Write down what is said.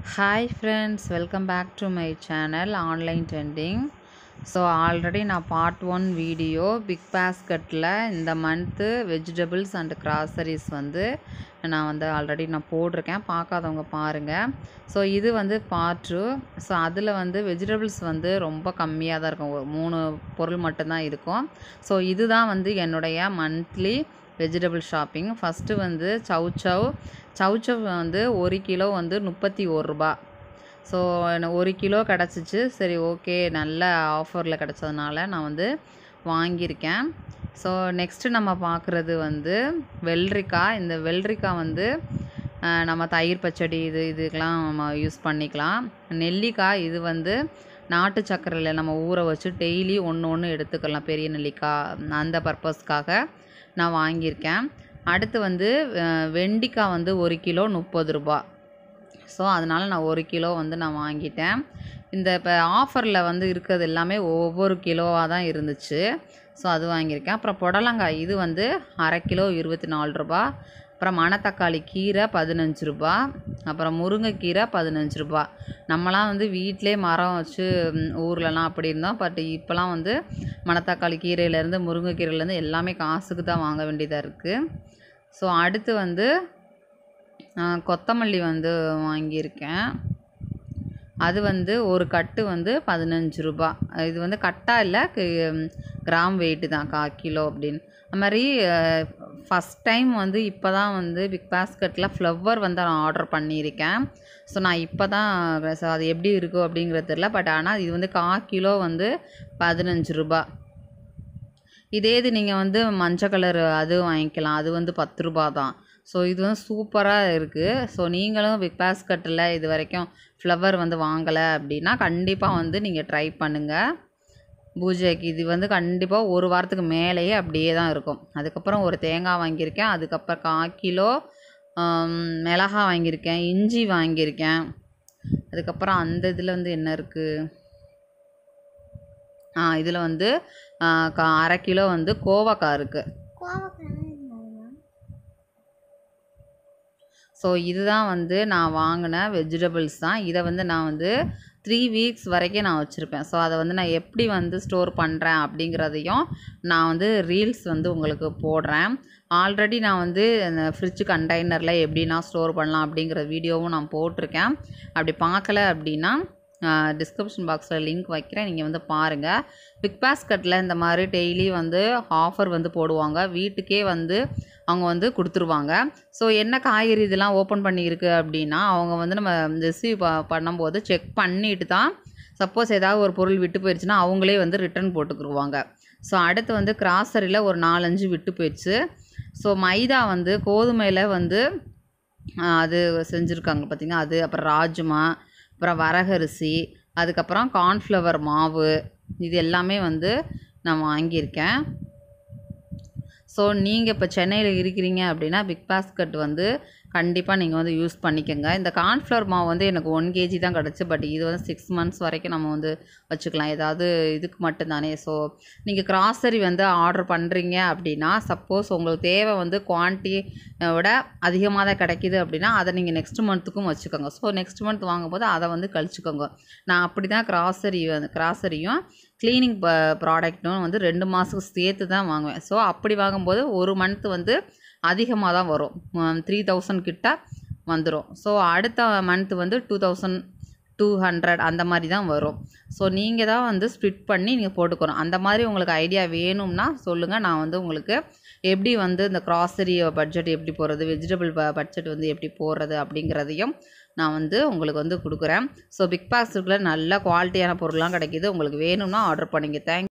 hi friends welcome back to my channel online trending so already நான் part one video big பாஸ்கெட்டில் இந்த month vegetables and groceries வந்து நான் வந்து already நான் போட்டிருக்கேன் பார்க்காதவங்க பாருங்கள் ஸோ இது வந்து பார்ட் டூ ஸோ அதில் வந்து வெஜிடபிள்ஸ் வந்து ரொம்ப கம்மியாக தான் இருக்கும் ஒரு மூணு பொருள் மட்டும்தான் இருக்கும் ஸோ இதுதான் வந்து என்னுடைய மந்த்லி வெஜிடபிள் ஷாப்பிங் ஃபஸ்ட்டு வந்து சவ் சவ் சவ் சவ் வந்து ஒரு கிலோ வந்து முப்பத்தி ஒரு ரூபா ஸோ எனக்கு ஒரு கிலோ கிடச்சிச்சு சரி ஓகே நல்ல ஆஃபரில் கிடச்சதுனால நான் வந்து வாங்கியிருக்கேன் ஸோ நெக்ஸ்ட்டு நம்ம பார்க்குறது வந்து வெள்ளரிக்காய் இந்த வெள்ளரிக்காய் வந்து அஹ், நம்ம தயிர் பச்சடி இது இதுக்கெலாம் நம்ம யூஸ் பண்ணிக்கலாம் நெல்லிக்காய் இது வந்து நாட்டு சர்க்கரையில் நம்ம ஊற வச்சு டெய்லி ஒன்று ஒன்று எடுத்துக்கலாம் பெரிய நெல்லிக்காய் அந்த பர்பஸ்க்காக நான் வாங்கியிருக்கேன் அடுத்து வந்து அஹ், வெண்டைக்காய் வந்து ஒரு கிலோ முப்பது ரூபா ஸோ அதனால் நான் ஒரு கிலோ வந்து நான் வாங்கிட்டேன் இந்த இப்போ ஆஃபரில் வந்து இருக்கிறது எல்லாமே ஒவ்வொரு கிலோவாக தான் இருந்துச்சு ஸோ அது வாங்கியிருக்கேன் அப்புறம் புடலங்காய் இது வந்து அரை கிலோ இருபத்தி நாலு ரூபா அப்புறம் மணத்தக்காளி கீரை பதினஞ்சு ரூபா அப்புறம் முருங்கைக்கீரை பதினஞ்சு ரூபா நம்மலாம் வந்து வீட்டிலே மரம் வச்சு ம், ஊர்லலாம் அப்படி இருந்தோம் பட் இப்போலாம் வந்து மணத்தக்காளி கீரையிலேருந்து முருங்கைக்கீரையிலேருந்து எல்லாமே காசுக்கு தான் வாங்க வேண்டியதாக இருக்குது ஸோ அடுத்து வந்து ஆ, கொத்தமல்லி வந்து வாங்கியிருக்கேன் அது வந்து ஒரு கட்டு வந்து பதினஞ்சு ரூபா இது வந்து கட்டா இல்லை கிராம் வெயிட்டு தான் கா கிலோ அப்படின்னு அது மாதிரி ஃபஸ்ட் டைம் வந்து இப்போ தான் வந்து பிக் பாஸ்கெட்டில் ஃப்ளவர் வந்து நான் ஆர்டர் பண்ணியிருக்கேன் ஸோ நான் இப்போ தான் ஸோ அது எப்படி இருக்கும் அப்படிங்கிறது தெரில பட் ஆனால் இது வந்து கா கிலோ வந்து பதினஞ்சு ரூபா இதே இது நீங்கள் வந்து மஞ்சள் கலர் அது வாங்கிக்கலாம் அது வந்து பத்து ரூபா தான் ஸோ இது வந்து சூப்பராக இருக்குது ஸோ நீங்களும் பிக் பாஸ்கெட்டில் இது வரைக்கும் ஃப்ளவர் வந்து வாங்கலை அப்படின்னா கண்டிப்பாக வந்து நீங்கள் ட்ரை பண்ணுங்கள் பூஜைக்கு இது வந்து கண்டிப்பாக ஒரு வாரத்துக்கு மேலேயே அப்படியே தான் இருக்கும் அதுக்கப்புறம் ஒரு தேங்காய் வாங்கியிருக்கேன் அதுக்கப்புறம் கா கிலோ ஆம், மிளகா வாங்கியிருக்கேன் இஞ்சி வாங்கியிருக்கேன் அதுக்கப்புறம் அந்த இதில் வந்து என்ன இருக்குது ஆ இதில் வந்து ஆ, கா- அரை கிலோ வந்து கோவக்காய் இருக்குது ஸோ இதுதான் வந்து நான் வாங்கின வெஜிடபிள்ஸ் தான் இதை வந்து நான் வந்து த்ரீ வீக்ஸ் வரைக்கும் நான் வச்சுருப்பேன் ஸோ அதை வந்து நான் எப்படி வந்து ஸ்டோர் பண்ணுறேன் அப்படிங்கிறதையும் நான் வந்து ரீல்ஸ் வந்து உங்களுக்கு போடுறேன் ஆல்ரெடி நான் வந்து அந்த ஃப்ரிட்ஜ் கண்டெய்னரில் எப்படி நான் ஸ்டோர் பண்ணலாம் அப்படிங்கிற வீடியோவும் நான் போட்டிருக்கேன் அப்படி பார்க்கல அப்படின்னா டிஸ்கிரிப்ஷன் பாக்ஸில் லிங்க் வைக்கிறேன் நீங்கள் வந்து பாருங்கள் பிக் பாஸ்கெட்டில் இந்த மாதிரி டெய்லி வந்து ஆஃபர் வந்து போடுவாங்க வீட்டுக்கே வந்து அவங்க வந்து கொடுத்துருவாங்க ஸோ என்ன காய்கறி இதெல்லாம் ஓப்பன் பண்ணியிருக்கு அப்படின்னா அவங்க வந்து நம்ம ரிசீவ் ப பண்ணும்போது செக் பண்ணிட்டு தான் சப்போஸ் ஏதாவது ஒரு பொருள் விட்டு போயிடுச்சுன்னா அவங்களே வந்து ரிட்டர்ன் போட்டுக்குருவாங்க ஸோ அடுத்து வந்து கிராசரியில் ஒரு நாலஞ்சு விட்டு போயிடுச்சு ஸோ மைதா வந்து கோதுமையில் வந்து ஆ, அது செஞ்சுருக்காங்க பார்த்தீங்கன்னா அது அப்புறம் ராஜ்மா அப்புறம் வரகரிசி அதுக்கப்புறம் கார்ன்ஃப்ளவர் மாவு இது எல்லாமே வந்து நான் வாங்கியிருக்கேன் ஸோ நீங்கள் இப்போ சென்னையில் இருக்கிறீங்க அப்படின்னா பிக் பாஸ்கெட் வந்து கண்டிப்பாக நீங்கள் வந்து யூஸ் பண்ணிக்கோங்க இந்த கார்ன்ஃப்ளவர் மாவு வந்து எனக்கு ஒன் கேஜி தான் கிடச்சி பட் இது வந்து சிக்ஸ் மந்த்ஸ் வரைக்கும் நம்ம வந்து வச்சுக்கலாம் ஏதாவது இதுக்கு மட்டும்தானே ஸோ நீங்கள் கிராசரி வந்து ஆர்டர் பண்ணுறீங்க அப்படின்னா சப்போஸ் உங்களுக்கு தேவை வந்து குவான்டிட்டி விட அதிகமாக தான் கிடைக்கிது அப்படின்னா அதை நீங்கள் நெக்ஸ்ட் மந்த்துக்கும் வச்சுக்கோங்க ஸோ நெக்ஸ்ட் மந்த் வாங்கும்போது அதை வந்து கழிச்சுக்கோங்க நான் அப்படி தான் கிராசரி வந்து கிராசரியும் க்ளீனிங் ப்ராடக்ட்டும் வந்து ரெண்டு மாதத்துக்கு சேர்த்து தான் வாங்குவேன் ஸோ அப்படி வாங்கும்போது ஒரு மந்த் வந்து அதிகமாக தான் வரும் த்ரீ தௌசண்ட் கிட்ட வந்துடும் ஸோ அடுத்த மந்த் வந்து டூ தௌசண்ட் டூ ஹண்ட்ரட் அந்த மாதிரி தான் வரும் ஸோ நீங்கள் தான் வந்து ஸ்ப்ளிட் பண்ணி நீங்கள் போட்டுக்கணும் அந்த மாதிரி உங்களுக்கு ஐடியா வேணும்னா சொல்லுங்கள் நான் வந்து உங்களுக்கு எப்படி வந்து இந்த க்ராசரி பட்ஜெட் எப்படி போடுறது வெஜிடபிள் பட்ஜெட் வந்து எப்படி போடுறது அப்படிங்கிறதையும் நான் வந்து உங்களுக்கு வந்து கொடுக்குறேன் ஸோ பிக் பாக்ஸுக்குள்ளே நல்ல குவாலிட்டியான பொருள்லாம் கிடைக்கிது உங்களுக்கு வேணும்னா ஆர்டர் பண்ணிங்க தேங்க்